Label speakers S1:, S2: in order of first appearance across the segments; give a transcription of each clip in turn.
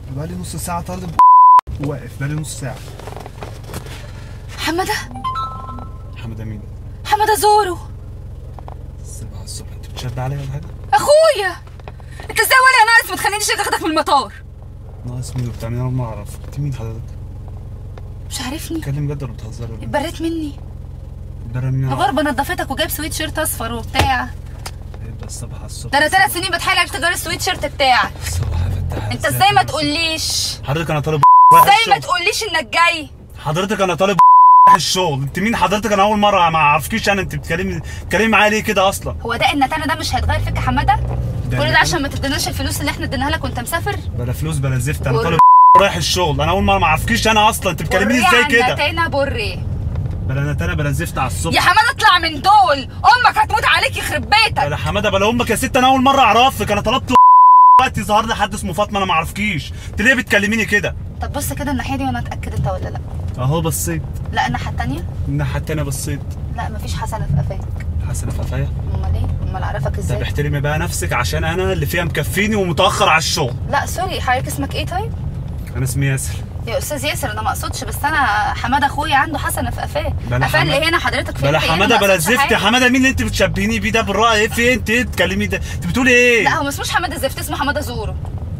S1: بقالي نص ساعة طالب واقف بقالي نص ساعة
S2: حماده
S1: حمد أمين
S2: حماده زورو
S1: السبعة الصبح أنت بتشد عليا ولا حاجة؟
S2: اخويا انت ازاي ولا ناقص ما تخلينيش اجي اخدك من المطار
S1: ناقص مين وبتاع مين أنا ما أعرف أنت مين حضرتك؟
S2: مش عارفني
S1: بتتكلم جد ولا بتهزري ولا إيه؟
S2: اتبريت مني
S1: برا مين
S2: غربة نضفتك وجايب سويت شيرت اصفر وبتاع
S1: يبقى الصبح الصبح
S2: ده انا ثلاث سنين بتحايل عليك تغير السويت شيرت بتاعك
S1: الصبح فتح
S2: انت ازاي ما تقوليش
S1: حضرتك أنا طالب
S2: ازاي ما تقوليش انك جاي
S1: حضرتك أنا طالب الشغل أنت مين حضرتك أنا أول مرة ما أعرفكيش أنا أنت بتكلمي بتكلمي معايا ليه كده أصلا؟
S2: هو ده النتانه ده مش هيتغير فيك يا حماده
S1: ده
S2: كل
S1: النتانة؟
S2: ده عشان ما تديناش الفلوس اللي احنا اديناها لك وانت مسافر
S1: بلا فلوس بلا زفت أنا
S2: ور-
S1: طالب رايح الشغل أنا أول مرة ما أعرفكيش أنا أصلا أنت بتكلميني
S2: بري
S1: إزاي
S2: عن
S1: كده؟
S2: نتانه بري
S1: بلا نتانة بلا زفت على الصبح
S2: يا حماده اطلع من دول امك هتموت عليك يخرب بيتك
S1: بلا حماده بلا امك يا ست انا اول مره اعرفك انا طلبت دلوقتي ظهر لي حد اسمه فاطمه انا ما اعرفكيش انت ليه بتكلميني كده
S2: طب بص كده الناحيه دي وانا اتاكد انت ولا لا
S1: اهو بصيت
S2: لا الناحيه التانيه
S1: الناحيه التانيه بصيت
S2: لا مفيش حسنه في قفاك
S1: حسن ففايه
S2: امال ايه امال اعرفك
S1: طب
S2: ازاي
S1: احترمي بقى نفسك عشان انا اللي فيها مكفيني ومتاخر على الشغل
S2: لا سوري حضرتك اسمك ايه طيب
S1: انا اسمي ياسر
S2: يا استاذ ياسر انا ما اقصدش بس انا حماده اخويا عنده حسنه في قفاه
S1: بلا
S2: قفاه اللي
S1: حماد-
S2: هنا حضرتك فين
S1: بلا
S2: إيه؟ أنا
S1: حماده
S2: ما
S1: بلا
S2: أقصدش
S1: زفت
S2: حاجة.
S1: حماده مين اللي انت بتشبهيني بيه ده بالراي ايه في إيه؟ انت ايه بتكلمي ده انت بتقولي ايه
S2: لا هو ما اسموش حماده زفت اسمه حماده زورو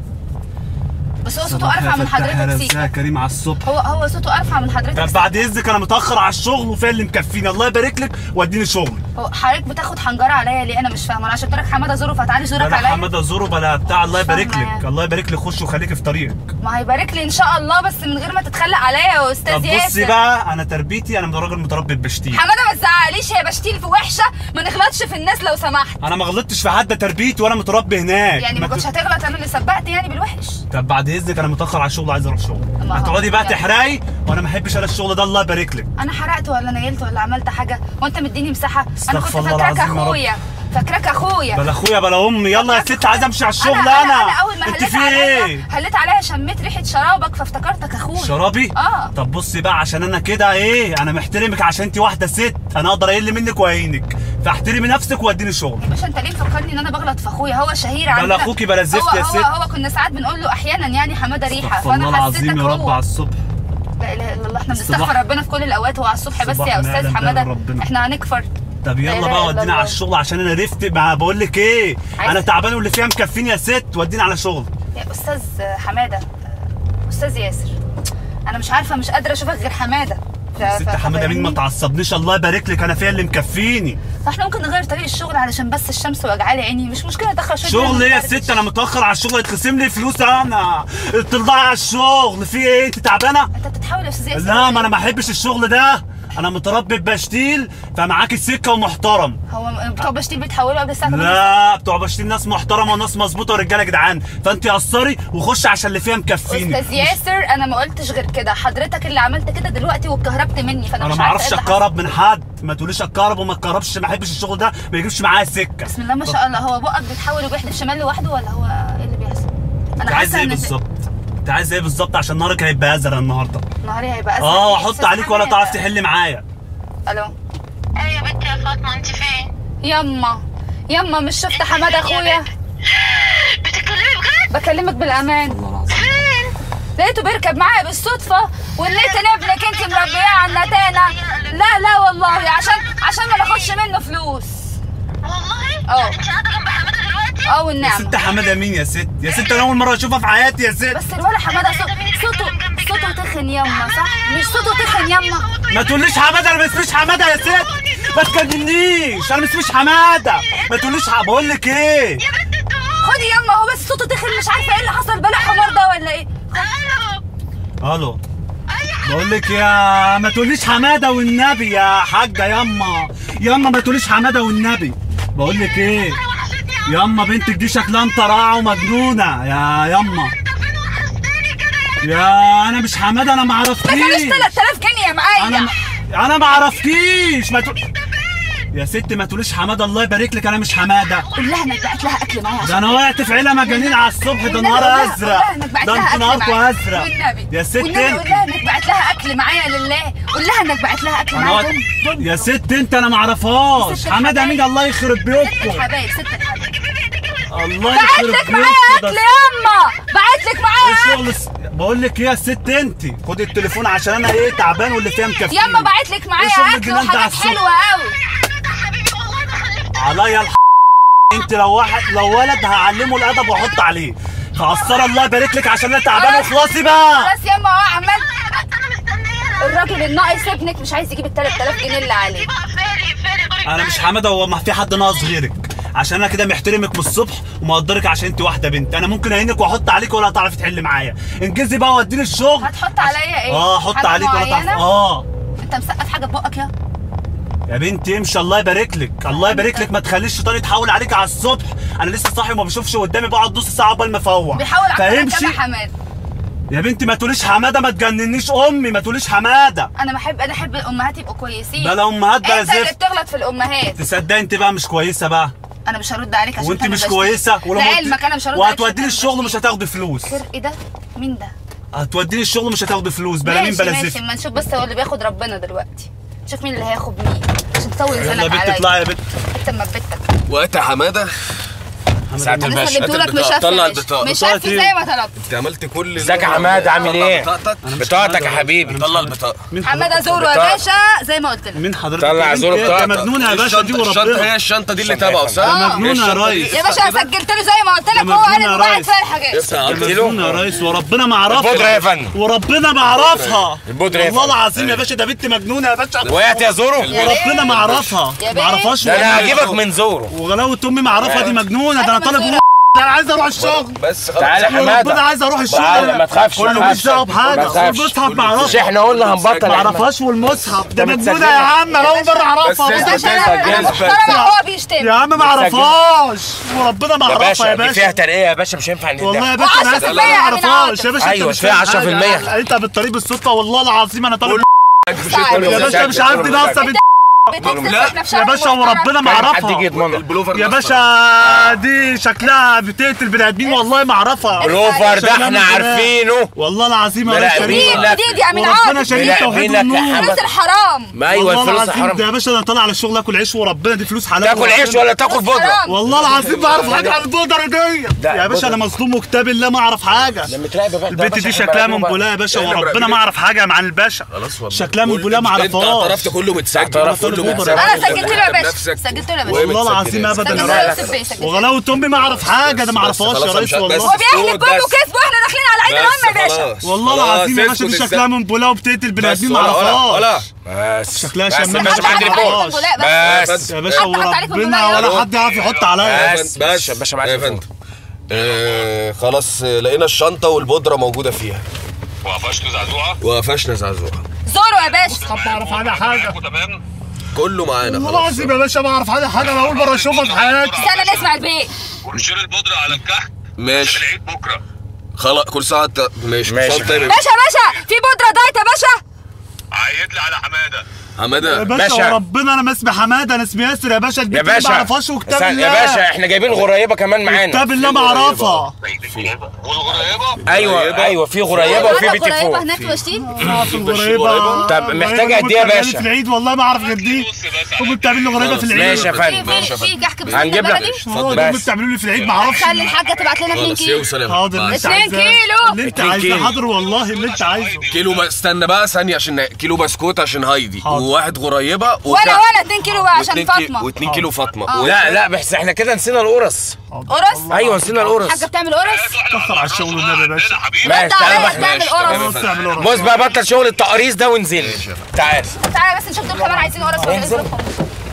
S2: بس هو صوته
S1: صباح
S2: ارفع من
S1: الفتح يا
S2: حضرتك
S1: رزاق
S2: سيكا
S1: كريم على الصبح
S2: هو هو صوته ارفع من حضرتك
S1: طب
S2: سيكا.
S1: بعد اذنك انا متاخر على الشغل وفيا اللي مكفيني الله يبارك لك واديني شغل
S2: هو حضرتك بتاخد حنجره عليا ليه انا مش فاهمه انا عشان قلت لك حماده زورو فتعالي زورك
S1: بلا
S2: عليا
S1: حماده زورو بلا بتاع الله
S2: مش فاهمة
S1: يبارك لك
S2: يعني.
S1: الله يبارك لك خش وخليكي في طريقك
S2: ما هيبارك لي ان شاء الله بس من غير ما تتخلق عليا يا استاذ
S1: طب
S2: ياسر
S1: بصي بقى انا تربيتي انا راجل متربي ببشتيل
S2: حماده ما تزعقليش هي بشتيل في وحشه ما نغلطش في الناس لو سمحت
S1: انا ما غلطتش في حد ده تربيتي وانا متربي هناك
S2: يعني ما
S1: ت-
S2: كنتش هتغلط انا اللي سبقت يعني بالوحش
S1: طب بعد اذنك انا متاخر على الشغل عايز اروح شغل
S2: ما هو-
S1: هتقعدي بقى
S2: يعني.
S1: تحرقي وانا ما احبش انا الشغل ده الله يبارك لك
S2: انا حرقت ولا نيلت ولا عملت حاجه وانت مديني مساحه انا كنت
S1: استغفر الله
S2: فاكراك
S1: العظيم يا رب.
S2: اخويا فاكراك اخويا
S1: بلا اخويا بلا امي يلا يا ست عايز امشي على الشغل
S2: انا
S1: انا,
S2: انا اول ما
S1: انت
S2: هليت
S1: في
S2: عليا
S1: ايه
S2: هليت عليا شميت ريحه شرابك فافتكرتك اخويا
S1: شرابي
S2: اه
S1: طب بصي بقى عشان انا كده ايه انا محترمك عشان انت واحده ست انا اقدر اقل منك واهينك فاحترمي نفسك واديني شغل
S2: يا باشا انت ليه مفكرني ان انا بغلط في اخويا هو شهير عندنا
S1: اخوكي بلا زفت
S2: هو
S1: يا
S2: هو
S1: ست.
S2: هو كنا ساعات بنقول له احيانا يعني حماده ريحه
S1: استغفر الله
S2: فانا
S1: العظيم
S2: حسيتك
S1: يا رب
S2: هو
S1: على الصبح
S2: لا اله الا الله احنا
S1: الصباح-
S2: بنستغفر ربنا في كل الاوقات هو على الصبح بس
S1: الصباح
S2: يا
S1: ما
S2: استاذ
S1: يعلم
S2: حماده
S1: بها ربنا.
S2: احنا هنكفر
S1: طب
S2: لا
S1: يلا
S2: إله
S1: بقى
S2: إلا
S1: ودينا
S2: الله.
S1: على الشغل عشان انا رفت ما بقول لك ايه
S2: عايز-
S1: انا تعبان واللي فيها مكفيني يا ست ودينا على شغل
S2: يا استاذ حماده استاذ ياسر انا مش عارفه مش قادره اشوفك غير حماده ف-
S1: ست
S2: ف-
S1: حماده مين ما
S2: فاهمني؟
S1: تعصبنيش الله يبارك لك انا فيها اللي مكفيني
S2: فاحنا ممكن نغير طريق الشغل علشان بس الشمس وجعالي عيني مش مشكله اتاخر شويه
S1: شغل ايه يا
S2: ندردش.
S1: ست انا متاخر على الشغل يتخصم لي فلوس انا تطلعي على الشغل في ايه انت تعبانه
S2: انت بتتحاول يا استاذ ياسر
S1: لا ما انا ما احبش الشغل ده انا متربي ببشتيل فمعاك السكه ومحترم
S2: هو بتوع بشتيل بيتحولوا قبل الساعه 8
S1: لا بتوع بشتيل ناس محترمه وناس مظبوطه ورجاله جدعان فانت قصري وخش عشان اللي فيها مكفيني
S2: استاذ ياسر انا ما قلتش غير كده حضرتك اللي عملت كده دلوقتي واتكهربت مني فانا
S1: انا
S2: مش
S1: ما
S2: عارفة
S1: اعرفش
S2: إيه اللي حصل.
S1: اتكهرب من حد ما تقوليش اتكهرب وما اتكهربش ما احبش الشغل ده ما يجيبش معايا سكه
S2: بسم الله ما شاء الله هو بقك بيتحول وبيحدف شمال لوحده ولا هو ايه اللي بيحصل
S1: انت عايز ايه
S2: إن
S1: بالظبط انت عايز ايه بالظبط عشان نهارك هيبقى ازرق النهارده
S2: نهاري هيبقى اسود
S1: اه
S2: يا
S1: احط
S2: أستاذ
S1: عليك ولا
S2: حماد.
S1: تعرف تحل معايا
S2: الو
S3: ايه يا بنتي يا فاطمه انت فين؟
S2: يما يما مش شفت حماده اخويا
S3: بتتكلمي بجد؟
S2: بكلمك بالامان
S3: فين؟
S2: لقيته بيركب معايا بالصدفه ولقيت ان ابنك انت مربيه على النتانه لا لا والله عشان عشان ما ناخدش منه فلوس
S3: والله؟
S2: اه.
S3: انت قاعده جنب حماده دلوقتي؟
S2: اه
S1: يا
S2: والنعمه
S1: ست حماده مين يا ست يا ست انا اول مره اشوفها في حياتي يا ست
S2: بس الولد حماده صوت صوته صوته تخن يما صح مش صوته تخن يما
S1: ما تقوليش حماده انا ما اسميش حماده يا ست ما تكلمنيش انا ما اسميش حماده ما تقوليش ح- بقول لك ايه
S3: يا بنتي انتوا
S2: خدي يما هو بس صوته تخن مش عارفه ايه اللي حصل بلا حمار ده ولا ايه
S3: الو
S1: الو بقول لك يا ما تقوليش حماده والنبي يا حاجه يما يما ما تقوليش حماده والنبي بقول لك ايه
S3: وحشتني يا
S1: يما بنتك دي شكلها مطرعه ومجنونه يا يما
S3: انت فين وحشتني كده يا
S1: يا انا مش حماده انا ما
S2: ما تقوليش
S1: عرفتكيش
S2: 3000 جنيه يا معايا
S1: انا انا ما عرفتكيش ما تقول يا ست ما تقوليش حماده الله يبارك لك انا مش حماده
S2: قول لها انك بعت لها اكل معايا
S1: ده انا وقعت في عيله مجانين على الصبح ده نهار ازرق ده انت نهاركم ازرق يا ست
S2: والنبي
S1: انت
S2: قول لها انك بعت لها اكل معايا لله قول لها انك بعت لها اكل
S1: انا
S2: معايا
S1: وقعت
S2: دول- دول-
S1: يا ست انت انا ما اعرفهاش
S2: ست
S1: حماده
S2: الحبايب.
S1: مين الله يخرب
S2: ست
S1: بيوتكم
S2: الحبايب ست الحبايب
S3: جيبي بيتك
S1: الله
S2: بعت
S1: يخرب
S2: لك
S1: بيتك
S2: معايا
S1: ده
S2: اكل ياما بعت لك معايا اكل
S1: الشغل الس- بقول لك ايه يا ست انت خدي التليفون عشان انا ايه تعبان واللي فيها مكفيني
S2: ياما بعت لك معايا
S1: الشغل
S2: اكل
S1: الجنان ده على
S2: وحاجات
S1: الصبح.
S2: حلوه قوي
S3: حبيبي والله ما خلفت
S1: عليا الح... انت لو واحد لو ولد هعلمه الادب واحط عليه فعصر الله يبارك لك عشان انا تعبان
S2: خلاص.
S1: واخلصي بقى
S2: خلاص ياما اهو عمال
S3: انا مستنيه
S2: الراجل الناقص ابنك مش عايز يجيب ال 3000 جنيه اللي عليه
S3: بقى فارق فارق
S1: انا مش حماده هو ما في حد ناقص غيرك عشان انا كده محترمك من الصبح ومقدرك عشان انت واحده بنت انا ممكن اهينك واحط عليك ولا هتعرفي تحل معايا انجزي بقى واديني الشغل
S2: هتحط عليا ايه؟
S1: اه احط
S2: حاجة
S1: عليك ولا تعرف
S2: معينة؟
S1: اه
S2: انت مسقف حاجه في بقك يا
S1: يا بنتي امشي الله يبارك لك الله يبارك لك ما تخليش الشيطان يتحول عليك على الصبح انا لسه صاحي وما بشوفش قدامي بقعد نص ساعه قبل ما افوق
S2: بيحاول على
S1: فامشي
S2: كام حماد
S1: يا بنتي ما تقوليش حماده ما تجننيش امي ما تقوليش حماده
S2: انا بحب انا احب الامهات يبقوا كويسين
S1: بلا امهات بلا
S2: انت اللي
S1: زفت
S2: بتغلط في الامهات
S1: تصدقي انت بقى مش كويسه بقى
S2: انا مش هرد عليك عشان
S1: وانت
S2: أنا
S1: مش
S2: بشتكي.
S1: كويسه ولما
S2: لعلمك انا مش هرد عليك
S1: وهتوديني
S2: عشان
S1: الشغل
S2: أنا
S1: مش هتاخدي فلوس
S2: بشتكي. ايه ده مين ده
S1: هتوديني الشغل مش هتاخدي فلوس بلا مين
S2: ماشي
S1: بلا
S2: ماشي
S1: زفت
S2: ما نشوف بس هو اللي بياخد ربنا دلوقتي شوف مين اللي هياخد مين عشان تطول
S1: يلا يا
S2: لسانك
S1: بنت
S2: عليا
S1: اطلعي يا بنت
S2: انت مثبتك
S4: وقت يا حماده
S5: ساعة
S2: انا
S5: الباشا
S2: سلمتهولك
S4: هات البطاقة،
S2: مشفي
S4: طلع
S2: يا
S4: البطاقة.
S2: باشا.
S1: بطاقة
S2: مشفي
S1: ايه؟
S2: زي ما طلبت
S4: انت عملت كل اللي
S5: ازيك يا
S4: أنا-
S5: حماد عامل
S4: طلع
S5: ايه؟
S4: بطاقتك
S5: بطاقتك يا حبيبي
S4: طلع البطاقه
S1: مين
S2: حماده زورو يا
S5: بطاقة.
S2: باشا زي ما قلت لك
S1: مين حضرتك
S5: طلع
S1: يا بنت
S5: زور
S1: ايه؟
S5: بطاقتك.
S1: يا مجنونه يا باشا دي
S4: الشنطة- الشنطه هي
S1: وربنا
S4: الشنطه دي اللي
S5: الشنطة
S4: تبعه
S5: يا
S4: صح؟
S2: فندم.
S1: يا مجنونه يا
S4: الشنطة دي.
S1: ريس
S2: يا باشا انا سجلت له زي ما قلت لك
S1: يا
S2: هو
S1: مجنونة
S2: قال
S1: يا
S2: انه بعت
S1: ريس.
S2: فيها الحاجات
S4: افتح
S1: يا
S4: على
S1: مجنونه يا ريس وربنا ما
S5: البودرة
S1: اعرفها
S5: يا فندم.
S1: وربنا ما اعرفها
S5: البودرة يا
S1: والله
S5: فندم.
S1: العظيم يا باشا ده بنت مجنونه يا باشا
S5: وقعت يا زورو
S1: وربنا ما اعرفها
S2: يا
S1: ما اعرفهاش
S5: ده انا
S1: والله.
S5: هجيبك من زورو
S1: وغلاوه امي ما اعرفها دي مجنونه ده انا
S2: أنا
S1: طالب
S2: مجنونة.
S1: ده انا عايز اروح الشغل
S4: بس خلاص
S5: تعالى يا
S1: وربنا
S5: حماده
S1: عايز اروح الشغل
S5: تعالى، ما تخافش، ما
S1: كله
S5: تخافش.
S1: مش دعوه بحاجه
S5: ما تخافش.
S1: والمصحف ما
S5: مش
S1: اعرفها
S5: احنا قلنا هنبطل
S1: ما
S5: يا حماد.
S1: اعرفهاش والمصحف ده
S5: أنت
S1: مجنونه
S5: متسجلة.
S1: يا عم انا اول مره اعرفها
S4: بس
S1: بس
S4: أنت
S2: عشان انا أنا
S4: جاهز بس.
S2: محترمه وهو بيشتمني
S1: يا عم ما اعرفهاش وربنا ما
S5: يا
S1: اعرفها
S5: باشا
S1: يا
S5: دي فيها
S1: باشا
S5: ترقية يا باشا مش هينفع
S1: والله يا
S5: نديها
S1: باشا انا
S2: وعشرة
S1: اسف
S2: في المية
S1: ما
S2: يا
S1: اعرفهاش يا باشا أنت
S5: أيوة،
S1: مش
S5: فيها
S1: فاهم
S5: عشرة في
S1: حاجة.
S5: المية.
S1: انت بالطريق بالصدفه والله العظيم انا طالب
S2: تعالى.
S1: يا باشا مش عارف دي ناقصه بنت
S2: بتكسب في
S1: يا باشا وربنا ما
S5: حد يجي
S1: اعرفها
S5: يضمنها
S4: البلوفر
S1: يا
S4: الأصفر.
S1: باشا دي شكلها بتقتل بني ادمين والله ما اعرفها
S5: بلوفر ده
S1: شغلانة
S5: احنا
S1: بنات.
S5: عارفينه
S1: والله العظيم يا
S5: لا،
S1: باشا
S5: مين؟
S1: شريف
S5: لا.
S2: جديد يا من
S1: وربنا
S2: عاد
S1: شريف
S5: لا،
S1: توحيد
S5: مين لك يا
S1: النور
S5: حمد؟
S2: فلوس الحرام
S5: ما ايوه
S1: والله
S5: الفلوس
S1: العظيم
S5: حرام
S1: ده يا باشا انا طالع على الشغل اكل عيش وربنا دي فلوس حلال
S5: تاكل عيش ولا تاكل بودرة
S2: حرام.
S1: والله العظيم بعرف حاجه عن البودره دي
S5: لا،
S1: يا باشا انا
S5: البودرة.
S1: مظلوم وكتاب الله ما اعرف حاجه
S5: لما تراقب يا باشا
S1: البنت دي شكلها من بولا يا باشا
S4: إحنا
S1: وربنا
S4: مراقبين.
S1: ما اعرف حاجه عن الباشا
S4: خلاص والله
S1: شكلها من
S4: كل-
S1: بولا ما
S4: انت
S1: اعرفهاش
S4: اعترفت كله متسجل
S1: اعترفت
S4: كله
S1: كله
S4: متسجل.
S2: انا سجلت له يا باشا
S4: بنفسك.
S2: سجلت له يا
S4: وهي
S2: باشا
S1: والله
S4: متسجلة.
S1: العظيم ابدا
S2: سجلت
S1: يا
S2: له
S1: ريس
S2: يا سبي، سجلت له.
S1: وغلاوه امي ما اعرف حاجه ده ما
S4: بس
S1: اعرفهاش
S4: خلاص
S1: يا
S4: مش
S1: ريس
S4: هت- بس.
S1: والله
S2: هو بيحلف
S4: اسكت
S2: بابه
S4: بس.
S2: وكسبه واحنا داخلين على عيد الام يا
S4: بس
S2: باشا
S4: خلاص.
S1: والله
S4: خلاص،
S1: العظيم يا باشا دي
S4: اسكت
S1: شكلها من بولا وبتقتل بني
S4: بس
S1: ادمين ما
S4: ولا- ولا- ولا
S1: اعرفهاش
S5: بس
S1: شكلها
S5: بس
S1: شمام
S5: يا باشا
S1: ما
S5: معاك
S1: اعرفهاش.
S5: تليفون
S2: لا، بس.
S5: بس
S1: يا باشا
S2: حط- حط عليك
S1: وربنا
S2: البناية.
S1: ولا حد يعرف يحط عليا
S5: بس
S4: بس بس
S5: يا باشا معاك
S4: يا
S5: تليفون.
S4: فندم آه خلاص آه، لقينا الشنطه والبودره موجوده فيها
S6: وقفشت زعزوعه
S4: وقفشنا زعزوعه
S2: زورو يا باشا
S1: طب بعرف عنها حاجه
S6: تمام
S4: كله معانا
S1: والله
S4: خلاص
S1: العظيم يا باشا ما اعرف عنها حاجه انا اول مره اشوفها في حياتي
S2: استنى نسمع البيت
S6: ونشيل البودره على الكحك
S4: ماشي
S6: العيد بكره
S4: خلاص كل ساعه ت- ماشي
S5: ماشي.
S4: كل سنة طيب.
S2: باشا باشا في بودره دايت يا باشا
S6: عيد لي على حماده
S1: يا
S4: حماده
S1: باشا
S5: باشا.
S1: وربنا انا ما اسمي حماده انا اسمي ياسر يا باشا
S5: يا
S1: البنت دي ما
S5: باشا
S1: اعرفهاش وكتاب
S5: استنى،
S1: الله
S5: يا باشا احنا جايبين غريبه كمان معانا
S1: كتاب الله ما اعرفها
S6: والغريبه
S5: ايوه
S4: غريبة.
S5: ايوه في غريبه وفي
S2: هناك
S5: بيتي
S2: قريبة
S5: فوق
S2: هناك وشتين
S1: في الغريبه
S5: طب محتاجة قد ايه يا باشا؟
S1: في العيد والله ما اعرف غير دي امي بتعمل لي غريبه في العيد
S5: ماشي يا فندم
S2: في في في كحك بسكوت
S5: هنجيب لك
S2: بلدي
S1: هو ده امي
S5: بس.
S1: بتعملوا لي في العيد ما اعرفش
S2: خلي الحاجه تبعت لنا 2
S4: خلاص
S2: كيلو
S4: يوصل يا
S1: حاضر اللي
S4: فندم.
S1: انت
S2: اتنين
S1: عايزاه
S2: كيلو.
S1: اللي انت
S5: اتنين
S1: عايزاه
S5: كيلو.
S1: حاضر والله اللي انت عايزه
S4: كيلو ب... استنى بقى ثانيه عشان كيلو بسكوت عشان هايدي
S1: حاضر.
S4: وواحد غريبه
S2: وانا
S4: وك-
S2: وانا 2 كيلو بقى عشان
S4: واتنين كي-
S2: فاطمه
S4: واتنين كيلو فاطمه
S2: آه.
S4: و-
S5: لا لا بس احنا كده نسينا القرص
S2: قرص
S5: ايوه نسينا القرص
S2: حاجه بتعمل قرص
S1: كفر على الشغل والنبي يا باشا.
S6: حبيبي
S5: ماشي
S2: رد
S5: تعالى
S2: عليا
S5: بقى
S2: بتعمل
S4: ماشي،
S2: قرص
S4: تمام.
S1: بص اعمل ورا
S5: بص بقى بطل شغل التقريص ده وانزل تعال
S2: تعالى بس نشوف دول كمان عايزين قرص ولا
S5: انزل.
S2: ايه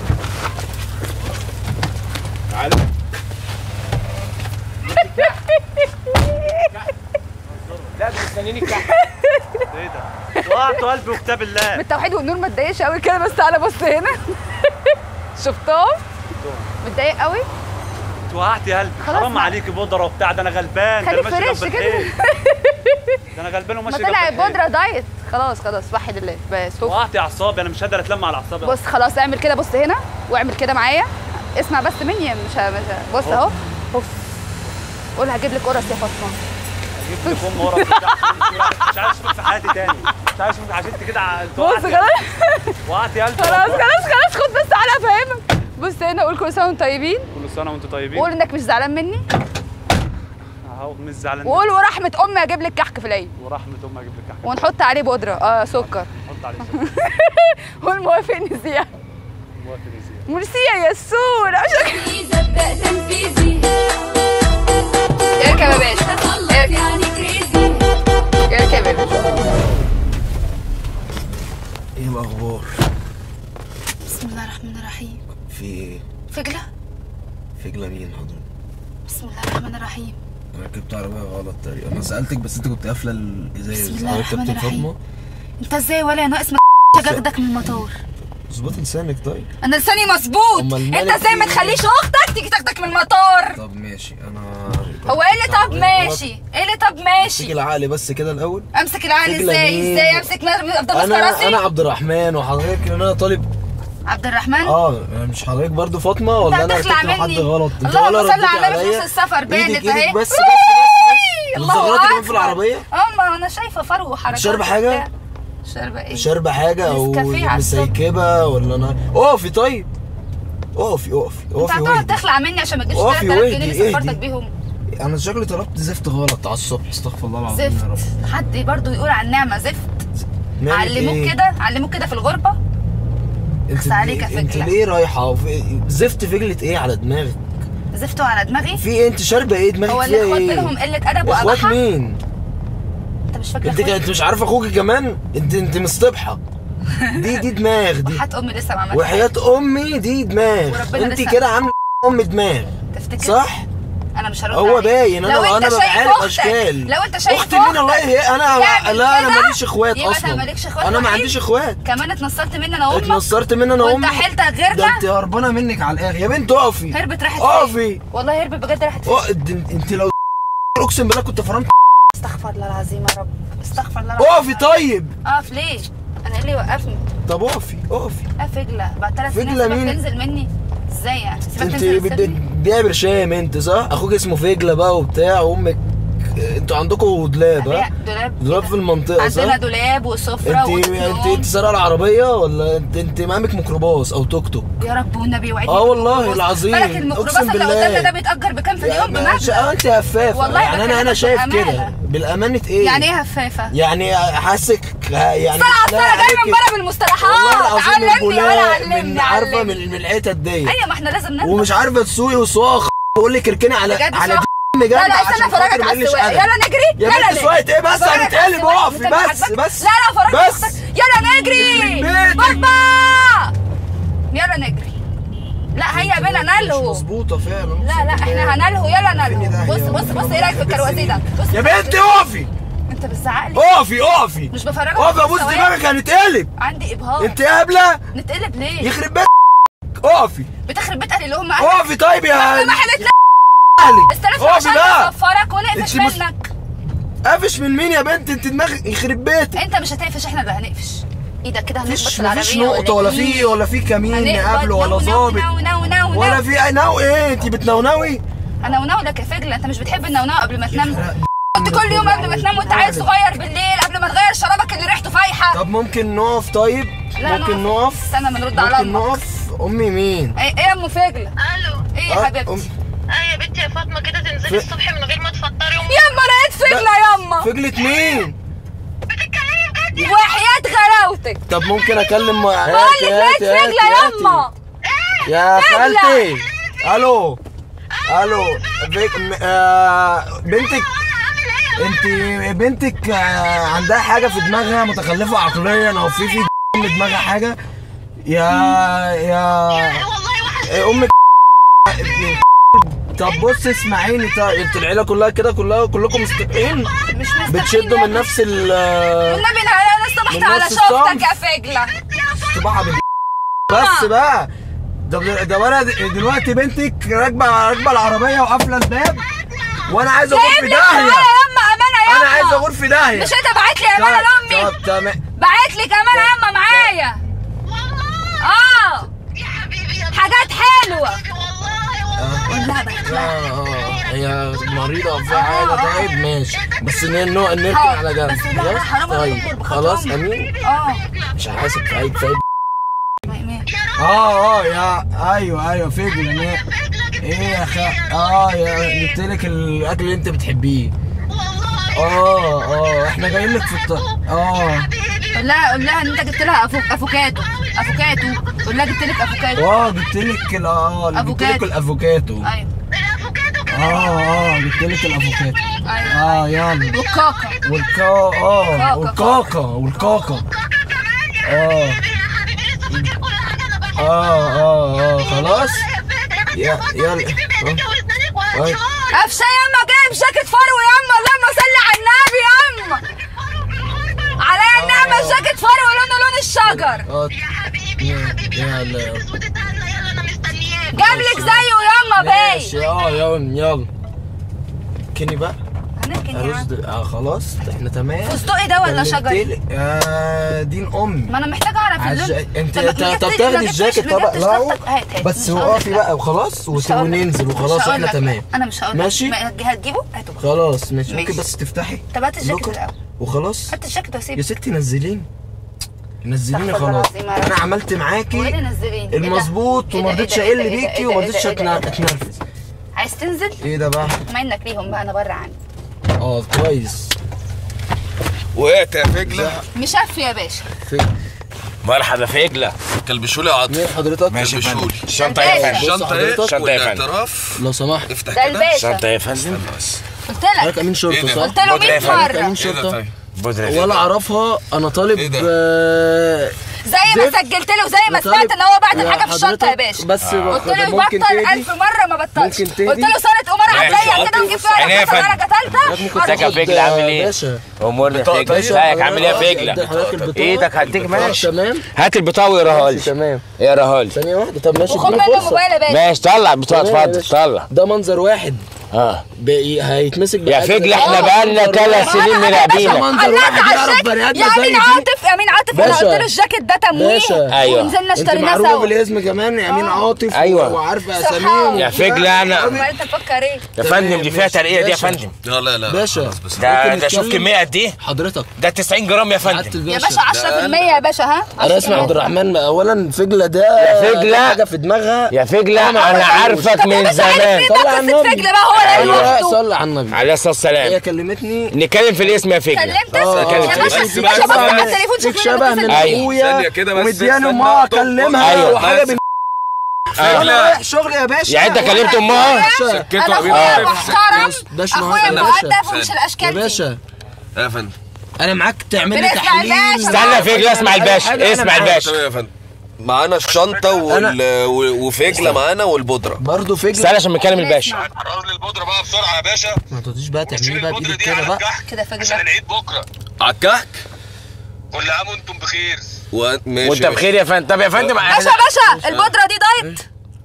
S5: لا مستنيني
S1: ايه ده وقعت قلبي وكتاب الله
S2: بالتوحيد والنور ما تضايقش قوي كده بس تعالى بص هنا شفتهم متضايق قوي
S1: وقعت يا قلبي
S2: خلاص
S1: حرام
S2: بقى.
S1: عليكي بودره وبتاع ده انا غلبان ده
S2: خليك
S1: أنا ماشي
S2: فريش
S1: جنب
S2: كده.
S1: الحيط. ده انا غلبان
S2: ما
S1: وماشي
S2: طلع
S1: جنب الحيط.
S2: البودره دايت خلاص خلاص وحد الله بس هو
S1: وقعت يا اعصابي انا مش قادر اتلم على اعصابي
S2: بص خلاص اعمل كده بص هنا واعمل كده معايا اسمع بس مني مش ه- مش ه- بص اهو اوف قول هجيب لك قرص يا فاطمه
S1: اجيب لي فم ورا مش عايز اشوفك في حياتي تاني مش عايز اشوفك عشان انت كده ع-
S2: بص
S1: وقعت يا-
S2: خلاص
S1: وقعت يا قلبي
S2: خلاص
S1: والله.
S2: خلاص خلاص خد بس تعالى افهمك بص هنا قول كل سنه وانتم طيبين
S1: كل سنه وانتم طيبين
S2: وقول انك مش زعلان مني
S1: اهو مش زعلان
S2: وقول ورحمه امي اجيب لك كحك في العيد
S1: ورحمه امي اجيب لك كحك
S2: ونحط عليه بودره اه سكر
S1: حط عليه سكر.
S2: قول موافقني زياده
S1: موافق يا زياد.
S2: ميرسي يا ياسون عشان
S7: يبدأ تنفيذي
S2: اركب يا باشا
S7: تخلص
S2: اركب
S7: يعني كريزي
S2: اركب يا باشا
S4: ايه الاخبار
S7: بسم الله الرحمن الرحيم
S4: في ايه
S7: فجلة
S4: فجلة مين حضرتك
S7: بسم الله الرحمن الرحيم
S4: انا ركبت عربيه غلط تقريبا انا سالتك بس انت كنت قافله الازاز
S7: بسم الله
S4: أنا
S7: الرحمن
S4: كابتن
S7: الرحيم.
S4: فاطمه
S7: انت ازاي ولا ناقص ما جاكدك من المطار
S4: اظبطي لسانك طيب
S2: انا لساني مظبوط
S4: أمال
S2: انت
S4: مالك
S2: ازاي ما
S4: إيه؟
S2: تخليش اختك تيجي تاخدك من المطار
S4: طب ماشي انا
S2: هو ايه اللي طب ماشي ايه اللي طب
S4: تيجي
S2: ماشي
S4: العقل بس كده الاول
S2: امسك العقل
S4: فجلة
S2: ازاي
S4: مين؟
S2: ازاي امسك افضل ماسكه
S4: انا
S2: راسي
S4: انا عبد الرحمن وحضرتك ان انا طالب
S2: عبد الرحمن
S4: اه مش حضرتك برضو فاطمه ولا
S2: انت
S4: انا
S2: هتخلع
S4: ركبت مع حد
S2: مني.
S4: غلط انت
S2: اللهم
S4: ولا
S2: صل
S4: رديتي
S2: على النبي في
S4: عليا
S2: نص السفر بانت
S4: ايدك
S2: اهي.
S4: ايدك بس بس
S2: وي!
S4: بس
S2: الله
S4: زغرتي كمان في
S2: أكبر.
S4: العربيه
S2: اما انا شايفه فرو وحركات
S4: شاربة حاجة؟
S2: وبتاع. شاربه ايه
S4: شاربه حاجه او
S2: نسكافيه على الصبح.
S4: مسيكبه ولا انا اقفي طيب اقفي اقفي
S2: انت
S4: اقفي
S2: هتقعد
S4: واهدي
S2: تخلع مني عشان ما تجيبش
S4: اقفي
S2: 3000 جنيه
S4: واهدي،
S2: اللي سفرتك
S4: اهدي.
S2: بيهم
S4: انا شكلي طلبت زفت غلط على الصبح استغفر الله العظيم يا رب
S2: زفت حد برضو يقول على النعمه زفت
S4: نعمل
S2: علموك
S4: إيه؟
S2: كده علموك كده في الغربه
S4: انت
S2: أخس عليك يا
S4: انت
S2: فجلة.
S4: ليه رايحه وفي- زفت فجلة ايه على دماغك
S2: زفتوا على دماغي
S4: في ايه انت شاربه ايه دماغك
S2: هو
S4: فيها
S2: الاخوات
S4: ايه
S2: بينهم قله ادب
S4: اخوات
S2: واباحه
S4: مين
S2: انت مش فاكر
S4: انت
S2: اخوات
S4: انت مش عارفه اخوك كمان انت انت مصطبحه دي دي دماغ دي
S2: وحات امي لسه ما عملتش
S4: وحياة امي دي دماغ
S2: وربنا
S4: انت
S2: لسه-
S4: كده عامله ام دماغ
S2: تفتكر
S4: صح
S2: انا مش هرد
S4: هو
S2: عليك.
S4: باين انا
S2: لو
S4: انا
S2: انت شايف
S4: بعرف
S2: اختك
S4: اشكال
S2: لو انت شايف
S4: اختي مين الله
S2: اختك
S4: يهديها انا
S2: تعمل
S4: لا انا
S2: كده،
S4: ماليش اخوات
S2: يبقى انت
S4: اصلا
S2: مالكش اخوات
S4: انا ما
S2: وحيد؟
S4: عنديش اخوات
S2: كمان اتنصرت مني انا وامك
S4: اتنصرت مني انا
S2: وانت
S4: وامي
S2: حيلتك غيرنا
S4: ده انت هربانه منك على الاخر يا بنت اقفي
S2: هربت راحت
S4: اقفي
S2: فين والله هربت بجد راحت فين
S4: اه انت انت لو اقسم بالله كنت فرمت
S2: استغفر الله العظيم يا رب استغفر الله العظيم
S4: اقفي طيب
S2: اقف ليه انا ايه اللي يوقفني
S4: طب اقفي اقفي
S2: اقف فجله بعد ثلاث سنين
S4: فجلة
S2: سيبك
S4: مين؟
S2: تنزل مني ازاي يعني سيبك
S4: انت
S2: تنزل
S4: بت-
S2: تسيبني؟
S4: بتبيع برشام انت صح اخوك اسمه فجله بقى وبتاع وامك انتوا عندكم دولاب
S2: أبيع
S4: ها
S2: دولاب
S4: دولاب
S2: إيه
S4: في
S2: ده؟
S4: المنطقه صح
S2: عندنا دولاب وسفره
S4: انت انت
S2: وتلون.
S4: انت سارقه العربيه ولا انت انت مامك ميكروباص او توك توك
S2: يا رب والنبي وعدني
S4: اه والله
S2: بالميكروباص.
S4: العظيم.
S2: بالك الميكروباص
S4: اقسم
S2: اللي
S4: بالله.
S2: قدامنا ده بيتأجر بكام في اليوم
S4: ما- ش- اه
S2: بمبلغ
S4: انت هفافه
S2: والله
S4: يعني انا انا
S2: بكلمك
S4: شايف
S2: بالأمانة.
S4: كده بالامانه ايه
S2: يعني ايه هفافه؟
S4: يعني حاسك يعني
S2: طلع
S4: مش لاقي
S2: الصلاة جاي من
S4: عليكي-
S2: بره بالمصطلحات
S4: والله العظيم
S2: علمني ولا
S4: البولاق
S2: علمني
S4: من عارفه
S2: علمني.
S4: من من الحتت دي
S2: ايوه ما احنا لازم نطلع
S4: ومش عارفه تسوقي وصواخ بقول لك اركني على
S2: بجد
S4: على
S2: صح؟
S4: دم جنب
S2: لا لا استنى
S4: عشان
S2: افرجك
S4: خاطر
S2: على
S4: ماليش
S2: السواقه
S4: أدب.
S2: يلا نجري
S4: يا
S2: يلا
S4: بنت سواقة ايه بس
S2: أفرجك على
S4: هنتقلب
S2: السواقة.
S4: اقفي
S2: أنت
S4: بس
S2: عاجبك؟
S4: بس
S2: لا لا افرجك
S4: بس.
S2: يلا نجري
S4: بيتك.
S2: بابا يلا نجري لا هيا بينا
S4: مش
S2: نلهو
S4: مظبوطه فعلا
S2: لا لا احنا هنلهو يلا
S4: فيني ده
S2: نلهو بص
S4: يا
S2: بص
S4: رب.
S2: بص ايه رايك في الكرواتيه ده بص
S4: يا بنت اقفي
S2: انت بتزعق لي
S4: اقفي اقفي
S2: مش بفرجك
S4: اقفي ابوس
S2: السواق.
S4: دماغك هنتقلب
S2: عندي ابهار
S4: انت قابله
S2: نتقلب ليه
S4: يخرب بيت اقفي
S2: بتخرب بيت اهلي اللي هم
S4: اقفي طيب يا
S2: ما حلت
S4: اهلي
S2: استلف
S4: اقفي
S2: عشان
S4: بقى
S2: نصفرك ونقفش
S4: انت مس-
S2: منك
S4: قافش من مين يا بنت انت دماغك يخرب بيتك
S2: انت مش هتقفش احنا اللي هنقفش ايدك كده هنخبط
S4: مفيش
S2: في العربيه
S4: مفيش نقطه ولا في ولا في كمين
S2: هنخبط
S4: نقابله ولا
S2: نو- نو-
S4: ظابط
S2: نو- نو- نو- نو.
S4: ولا في اي نو ايه انت بتنونوي
S2: انا ونولك يا فجله انت مش بتحب النونو قبل ما تنام
S4: يخرق
S2: كنت كل يوم قبل ما تنام وانت عيل صغير بالليل قبل ما تغير شرابك اللي ريحته فايحه
S4: طب ممكن نقف طيب
S2: لا
S4: ممكن
S2: نقف.
S4: نقف
S2: استنى ما نرد على
S4: ممكن
S2: امك
S4: نقف امي مين
S2: ايه ايه يا ام فجله
S3: الو
S2: ايه يا
S4: أه،
S2: حبيبتي
S4: أم-
S3: اه يا بنتي يا فاطمه كده تنزلي الصبح من غير ما تفطري وم-
S2: يما لقيت فجله يما
S4: فجلة مين
S3: بتتكلمي بجد يا
S2: وحياة غلاوتك
S4: طب ممكن اكلم
S2: بقول لك لقيت فجله يما
S4: يا
S2: فجلة.
S4: خالتي الو الو فيك م- آه بنتك انت بنتك آه عندها حاجه في دماغها متخلفه عقليا او في في في دماغها حاجه يا يا
S3: والله وحش
S4: إيه امك طب بص اسمعيني طيب انت العيله كلها كده كلها كلكم مستقيم
S2: مش مستحيل
S4: بتشدوا من نفس ال
S2: والنبي انا انا استبحت
S4: من
S2: على
S4: نفس
S2: شوفتك
S4: الصنف.
S2: يا فجله
S4: طباعة بال بس بقى ده ده انا دلوقتي بنتك راكبه راكبه العربيه وقافله الباب وانا عايز اغور
S2: جايب
S4: في
S2: لك
S4: داهيه
S2: معايا يما امانه يما
S4: انا عايز اغور في داهيه
S2: مش انت بعت لي امانه لامي
S4: طب تمام
S2: بعت لي كمان يما معايا اه
S3: يا حبيبي يا
S2: حاجات حلوه
S3: حبيبي والله والله
S2: لا بقى
S4: اه اه هي مريضه في حاجه طيب ماشي بس ن- ن- نركن على جنب
S2: بس لا،
S4: خلاص؟
S2: حرام عليك
S4: طيب
S2: بخاطر
S4: خلاص
S2: أمك.
S4: امين
S2: اه
S4: مش هحاسب في عيب في عيب
S2: ما- ما-
S4: اه اه يا ايوه ايوه فجل
S3: فجلة
S4: ايه يا خ اه يا جبت لك الاكل اللي انت بتحبيه
S3: والله
S4: اه اه احنا جايين لك في الط اه
S2: قول لها قول لها ان انت جبت لها أفو... افوكاتو افوكاتو قول لها جبت لك افوكاتو
S4: اه جبت لك ال- اه جبت لك
S2: أفوكاتو.
S4: الافوكاتو
S2: ايوه
S3: الافوكادو كمان
S4: اه اه جبت لك الافوكاتو
S2: ايوه
S4: اه يلا
S2: والكاكا
S4: والكا اه
S2: كاكا.
S4: والكاكا والكاكا
S3: كاكا كمان يا
S4: اه
S3: حبيبي يا حبيبي لسه فاكر كل حاجه انا بحبها
S4: اه اه اه خلاص يا- يلا. أي.
S2: قفشه ياما جايب جاكيت فرو ياما اللهم صل على النبي ياما عليا النعمه جاكيت فرو لونه لون الشجر
S4: اه
S3: يا حبيبي يا حبيبي
S4: يلا.
S3: يا حبيبي اسود اتهنى يلا انا مستنياك
S2: جاب لك زيه ياما باي
S4: ماشي اه يلا يلا كني بقى
S2: هنركن يا
S4: ارز
S2: عم
S4: د- اه خلاص احنا تمام
S2: فستقي ده ولا شجر
S4: كلمتلك- آه دين امي
S2: ما انا محتاجه اعرف
S4: عالج...
S2: اللون
S4: انت
S2: طب
S4: انت
S2: ما
S4: طب
S2: جبتش-
S4: تاخدي
S2: ما جبتش-
S4: الجاكيت
S2: ما
S4: طبعا
S2: جبتش
S4: لا هو-
S2: طاقتك. هات هات
S4: بس
S2: مش هقول
S4: وقفي
S2: لك
S4: بقى
S2: لا.
S4: وخلاص
S2: مش هقول لك.
S4: وننزل
S2: مش
S4: وخلاص
S2: هقول
S4: احنا
S2: لك.
S4: تمام
S2: انا مش هقول لك.
S4: ماشي؟
S2: ما- هتجيبه هاته بقى.
S4: خلاص ماشي ممكن
S2: ماشي.
S4: بس تفتحي
S2: طب هات الجاكيت
S4: لوكر.
S2: الاول
S4: وخلاص
S2: هات الجاكيت
S4: يا
S2: وسيبه
S4: ستي نزليني نزليني
S2: استغفر الله
S4: خلاص
S2: العظيم يا رب.
S4: انا عملت
S2: وايه
S4: معاكي
S2: اللي نزليني إيه ده؟
S4: المظبوط
S2: إيه ده؟
S4: وما
S2: إيه ده؟
S4: رضيتش
S2: إيه ده؟
S4: اقل
S2: إيه ده؟
S4: بيكي
S2: إيه
S4: وما
S2: ده؟
S4: رضيتش
S2: إيه ده؟ إيه ده؟
S4: اتنرفز
S2: عايز تنزل
S4: ايه ده بقى
S2: ما انك ليهم بقى انا بره عني
S4: اه كويس
S6: وقعت يا فجلة
S2: مشف يا باشا
S5: مرحبا فجلة
S6: كلبشولي يا عاطف
S4: مين حضرتك
S5: ماشي يا فندم
S6: كلبشولي
S5: الشنطة ايه يا فندم
S6: الشنطة ايه
S4: حضرتك؟
S5: شنطة يا فندم.
S6: والاعتراف
S4: لو سمحت
S6: افتح
S2: ده
S6: كده
S2: الباشا
S5: الشنطة يا فندم
S2: قلت
S4: حضرتك
S2: لك
S4: امين شرطه
S6: إيه ده؟
S4: صح؟
S2: قلت له
S5: بدري يا
S2: 100
S5: فندم.
S2: مره
S4: امين
S6: ايه ده
S4: شرطه
S6: طيب
S5: بودرة
S4: ولا اعرفها انا طالب
S6: إيه ده؟
S4: آه،
S2: زي ما
S4: زفت.
S2: سجلت له زي ما
S4: طالب-
S2: سمعت ان هو بعت
S4: يا
S2: الحاجه في الشنطه يا
S4: حضرتك
S2: باشا
S4: بس
S2: قلت له
S4: ممكن
S2: بطل
S4: تهدي
S2: ألف مرة ما بطلش
S4: ممكن تهدي؟
S2: قلت له صارت أمور
S5: ماشي،
S2: هتلاقيها كده ونجيب فيها
S5: عينيا يا
S2: درجة
S5: فندم.
S2: تالتة
S5: ازيك يا فجلة عامل ايه؟
S4: باشا
S5: امورنا
S6: بطاقة
S5: فجلة
S6: طيب.
S5: ازيك عامل ايه يا
S4: أدي
S5: فجلة؟
S4: حضرتك البطاقة.
S5: ايدك هديك
S4: آه،
S5: ماشي
S4: تمام
S5: هات البطاقة واقراها
S4: ماشي
S5: لي
S4: تمام
S5: اقراها لي
S4: ثانية واحدة طب ماشي
S2: وخد
S4: اديني
S2: منه
S4: فرصة
S2: موبايل يا باشا
S5: ماشي طلع البطاقة
S4: تمام يا
S5: اتفضل
S4: باشا.
S5: طلع
S4: ده منظر واحد
S5: اه
S4: بي- هيتمسك
S5: يا
S4: بحاجة
S5: فجلة
S4: زي-
S5: احنا
S4: آه،
S5: بقالنا
S4: منظر
S5: ثلاث
S4: واحد.
S5: سنين
S2: أنا-
S5: مراقبينك
S4: منظر
S2: علقت
S4: واحد
S2: على
S4: يعرف
S2: الشك
S4: بني آدم
S2: يا
S4: زي
S2: امين
S4: دي.
S2: عاطف يا امين عاطف انا
S4: باشا.
S2: قلت له الجاكيت ده تمويه
S4: باشا.
S5: أيوة.
S2: ونزلنا
S4: انت
S2: اشتريناه
S4: معروفة
S2: سوا
S4: بالاسم كمان يا امين عاطف
S5: أيوة.
S4: وعارفة
S2: صحاب.
S4: اساميهم
S5: يا فجلة انا
S2: امال انت تفكر ايه
S5: يا فندم دي فيها
S4: ماشي.
S5: ترقية دي يا
S4: باشا.
S5: فندم
S6: لا لا لا
S4: باشا.
S6: خلاص بس
S5: ده
S4: ممكن
S5: ده شوف
S4: نتكلم؟
S5: كمية قد ايه
S4: حضرتك
S5: ده 90 جرام يا
S4: سعادة
S5: فندم
S2: يا
S4: الباشا
S2: باشا 10% يا باشا ها
S4: انا اسمي عبد الرحمن اولا فجلة ده
S5: يا فجلة.
S4: ده حاجة في دماغها
S5: يا فجلة انا عارفك من زمان
S4: صلي على النبي
S2: فجلة بقى هو اللي
S4: ايوه
S2: لوحده
S4: صلي على النبي
S5: عليه الصلاة
S4: هي
S5: والسلام
S4: كلمتني
S5: نتكلم في الاسم يا فجلة
S2: كلمت
S4: آه،
S2: يا
S5: كلمت.
S2: باشا
S6: بس
S2: يا
S6: بقى
S2: باشا بص
S6: شبه
S2: على
S6: من-
S2: التليفون
S4: فيك
S2: شوف
S4: شبه
S2: مين
S4: من
S2: اللي
S5: أيوة.
S4: اخويا
S6: ثانية كده بس
S4: ومدياني
S6: استنى.
S4: امها
S6: طب-
S4: اكلمها
S5: أيوة.
S4: وحاجه
S6: بس.
S4: بن
S5: آه.
S4: انا رايح شغل يا باشا
S5: يعني انت كلمت امها
S4: باشا
S6: سكته
S2: انا
S6: يا بيه.
S2: اخويا
S6: آه.
S2: محترم
S4: باش
S2: اخويا
S4: يا
S2: مؤدب
S4: باشا
S2: ومش
S4: يا
S2: الاشكال دي
S4: باشا
S6: يا فندم
S4: انا معاك تعمل لي
S2: بنسمع
S4: تحليل
S2: الباشا.
S5: استنى يا فجلة اسمع
S4: أي
S5: الباشا
S4: حاجة أنا
S5: اسمع
S4: معاك.
S5: الباشا
S6: تمام يا فندم معانا الشنطة وال... و- وفجلة معانا والبودرة
S4: برضه فجل
S5: استنى عشان بنكلم الباشا
S6: حرز لي البودرة بقى بسرعة يا باشا
S4: ما تقعديش بقى تعملي
S6: شيل
S4: بقى
S6: البودرة
S4: بايدك
S6: دي
S4: كده
S6: على
S4: بقى
S6: الكحك
S2: كده فجلة.
S6: عشان العيد بكرة
S5: على الكحك
S6: كل عام وانتم بخير و... ماشي
S5: وانت
S6: يا
S5: بخير يا فندم طب يا فندم
S2: باشا باشا البودرة دي دايت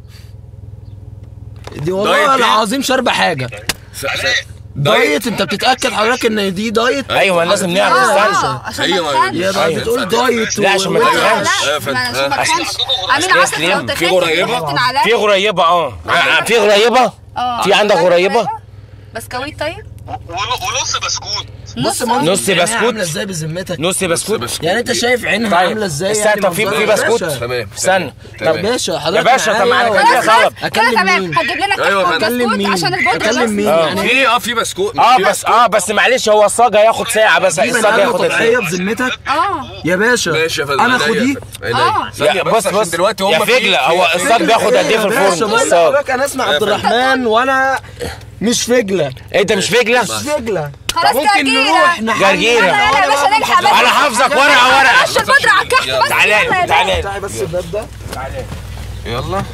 S4: دي والله
S6: دايت إيه؟
S4: العظيم شاربه حاجه
S6: س- س-
S4: دايت انت بتتاكد حضرتك ان دي دايت
S5: ايوه لازم نعرف استنى
S2: اه عشان
S6: أيوة،
S2: ما تخنش.
S4: يا بقى
S5: أيوة.
S4: بتقول دايت
S5: لا، عشان ما
S4: و-
S5: تتخنش.
S2: لا
S6: يا
S2: لا
S6: فندم.
S2: عشان ما
S6: ها.
S2: تخنش امين
S5: يا
S2: عاطف
S5: سليم،
S2: لو
S5: في
S2: تخنت
S6: غريبة؟
S2: تحط عليا.
S5: في غريبة اه ع- في غريبة
S2: اه
S5: في عندك غريبة
S2: بسكويت طيب
S6: و- ونص بسكوت
S4: بص
S2: نص
S4: منظر
S5: نص
S4: عينيها
S5: بسكوت.
S4: عامله ازاي بذمتك
S5: نص بسكوت
S6: بسكوت.
S4: يعني انت شايف عينها
S5: طيب
S4: عامله ازاي
S5: استنى
S4: يعني
S5: طب في
S4: منظرها
S5: في
S4: يا
S5: بسكوت
S4: باشا.
S6: تمام
S5: استنى
S4: طب
S5: طب
S4: باشا
S5: يا
S4: حضرتك
S5: باشا طب
S4: معايا
S5: معانا
S4: ولا-
S5: كده
S2: خلاص
S5: طلب
S2: كده
S4: أكلم
S2: تمام
S4: مين؟
S2: هتجيب لنا
S6: أيوة يا
S2: كيك
S6: فندم.
S4: اكلم
S2: بسكوت
S4: مين
S2: عشان البودرة
S4: اكلم
S2: بس
S4: مين
S5: آه.
S4: يعني
S6: في اه في بسكوت
S5: اه
S6: في
S5: بس اه بس معلش هو الصاج هياخد ساعة بس
S4: دي
S5: الصاج
S4: بني
S5: هياخد
S4: طبيعيه
S5: ساعة
S4: بذمتك
S2: اه
S4: يا باشا
S6: ماشي يا فندم
S4: انا
S6: عينيا يا
S4: خديه
S6: فندم. عينيا. ثانية
S5: يا
S6: بس
S5: بص
S6: عشان
S5: بص
S6: دلوقتي هم
S5: يا
S6: في-
S5: فجلة
S6: في-
S5: هو
S6: في-
S5: الصاج بياخد قد ايه في
S4: يا باشا
S5: الفرن
S4: بقول
S5: الصاج
S4: لحضرتك انا اسمي
S6: يا
S4: عبد
S6: فندم.
S4: الرحمن وانا مش فجله
S5: انت مش فجلة
S4: مش فجله
S2: خلاص
S4: ممكن
S2: جرجيرة.
S4: نروح نحل
S5: جرجيرة.
S2: يلا يلا يا باشا نلحق بس
S5: انا حافظك ورقة ورقة
S2: رش البودرة على الكحك بس
S5: تعالى
S2: يلا يا
S5: تعالى
S4: تعالى بس الباب ده
S6: يلا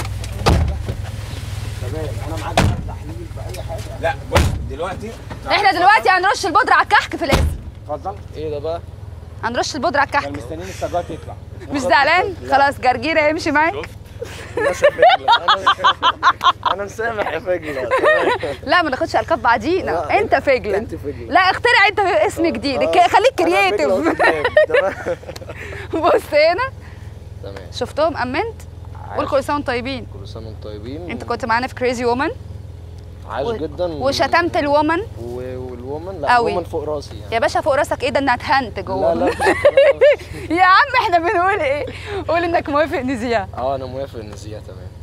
S5: لا بص دلوقتي
S2: احنا دلوقتي هنرش البودرة على الكحك في الاسم
S5: اتفضل
S4: ايه ده بقى
S2: هنرش البودرة على الكحك
S5: مستنيين السجاد تطلع
S2: مش زعلان خلاص جرجيرة يمشي معاك
S4: انا مسامح يا فجله
S2: لا ما ناخدش القاب بعدينا
S4: لا،
S2: انت فجلة
S4: انت فجله
S2: لا اخترع انت اسم جديد ك- خليك كرييتيف
S4: تمام
S2: بص هنا
S4: تمام
S2: شفتهم امنت قول كل سنه وانتم طيبين
S4: كل سنه وانتم طيبين
S2: انت كنت معانا في كريزي وومن
S4: عايش جدا
S2: وشتمت الومن
S4: و- والومن لا
S2: أوي.
S4: الومن فوق راسي يعني
S2: يا باشا فوق راسك ايه ده انها اتهنت
S4: لا
S2: جوه
S4: لا
S2: يا عم احنا بنقول ايه قول انك موافق نذيع
S4: اه انا موافق ان زيها تمام